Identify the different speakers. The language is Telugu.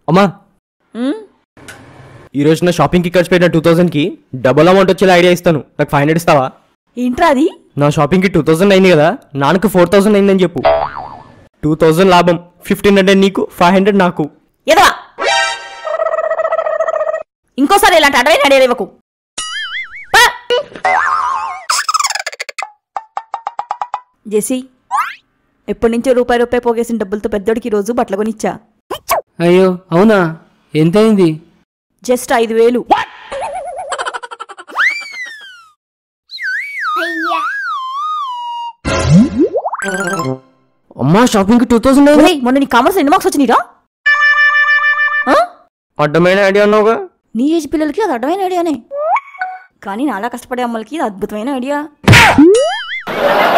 Speaker 1: అమ్మా
Speaker 2: ఉమ్,
Speaker 1: ఈ రోజు నా షాపింగ్కి ఖర్చు పెట్టిన టూ థౌసండ్కి డబుల్ అమౌంట్ వచ్చేలా ఐడియా ఇస్తాను నాకు ఫైవ్ హండ్రెడ్ ఇస్తావా
Speaker 2: ఏంట్రా అది
Speaker 1: నా షాపింగ్కి టూ థౌసండ్ అయింది కదా నాన్నకు ఫోర్ థౌసండ్ అయిందని చెప్పు టూ థౌసండ్ లాభం ఫిఫ్టీన్ హండ్రెడ్ నీకు ఫైవ్ హండ్రెడ్ నాకు
Speaker 2: ఎదవా ఇంకోసారి ఇలాంటి అడవైన ఐడియా ఇవ్వకు పా. జెసి ఎప్పటి నుంచో రూపాయి రూపాయి పోగేసిన డబ్బులతో పెద్దోడికి ఈ రోజు బట్టలు కొనిచ్చా
Speaker 3: అయ్యో అవునా ఎంతైంది
Speaker 2: జస్ట్ ఐదు వేలు
Speaker 1: అమ్మా షాపింగ్కి టూ థౌసండ్ అయింది
Speaker 2: ఒరేయ్, మొన్న నీ కామర్స్ ఎన్ని మార్క్స్ వచ్చినాయిరా ఆ?
Speaker 1: అడ్డమైన ఐడియా అన్నావుగా
Speaker 2: నీ ఏజ్ పిల్లలకి అది అడ్డమైన ఐడియానే కానీ నాలా కష్టపడే అమ్మలకి ఇది అద్భుతమైన ఐడియా